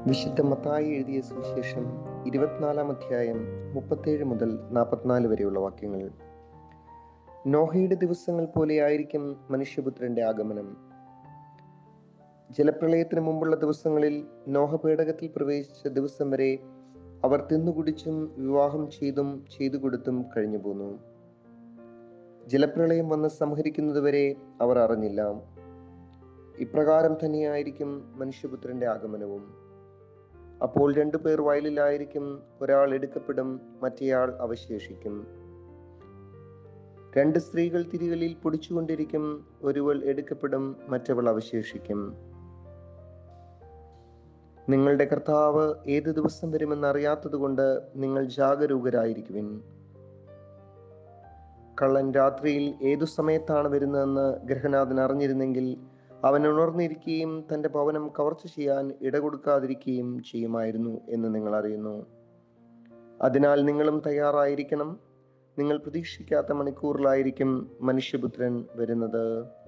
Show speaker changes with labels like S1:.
S1: വിശുദ്ധ മത്തായി എഴുതിയ സുവിശേഷം ഇരുപത്തിനാലാം അധ്യായം മുപ്പത്തേഴ് മുതൽ നാൽപ്പത്തിനാല് വരെയുള്ള വാക്യങ്ങൾ നോഹയുടെ ദിവസങ്ങൾ പോലെയായിരിക്കും മനുഷ്യപുത്രന്റെ ആഗമനം ജലപ്രളയത്തിന് മുമ്പുള്ള ദിവസങ്ങളിൽ നോഹ പേടകത്തിൽ പ്രവേശിച്ച ദിവസം വരെ അവർ തിന്നുകുടിച്ചും വിവാഹം ചെയ്തും ചെയ്തു കൊടുത്തും കഴിഞ്ഞു പോന്നു ജലപ്രളയം വന്ന് സംഹരിക്കുന്നതുവരെ അവർ അറിഞ്ഞില്ല ഇപ്രകാരം തന്നെയായിരിക്കും മനുഷ്യപുത്രന്റെ ആഗമനവും അപ്പോൾ രണ്ടു പേർ വയലിലായിരിക്കും ഒരാൾ എടുക്കപ്പെടും മറ്റേയാൾ അവശേഷിക്കും രണ്ട് സ്ത്രീകൾ തിരികളിൽ പൊടിച്ചുകൊണ്ടിരിക്കും ഒരുവൾ എടുക്കപ്പെടും മറ്റവൾ അവശേഷിക്കും നിങ്ങളുടെ കർത്താവ് ഏത് ദിവസം വരുമെന്ന് അറിയാത്തതുകൊണ്ട് നിങ്ങൾ ജാഗരൂകരായിരിക്കുവിൻ കള്ളൻ രാത്രിയിൽ ഏതു സമയത്താണ് വരുന്നതെന്ന് ഗ്രഹനാഥൻ അറിഞ്ഞിരുന്നെങ്കിൽ അവൻ ഉണർന്നിരിക്കുകയും തന്റെ ഭവനം കവർച്ച ചെയ്യാൻ ഇടകൊടുക്കാതിരിക്കുകയും ചെയ്യുമായിരുന്നു എന്ന് നിങ്ങൾ അറിയുന്നു അതിനാൽ നിങ്ങളും തയ്യാറായിരിക്കണം നിങ്ങൾ പ്രതീക്ഷിക്കാത്ത മണിക്കൂറിലായിരിക്കും മനുഷ്യപുത്രൻ വരുന്നത്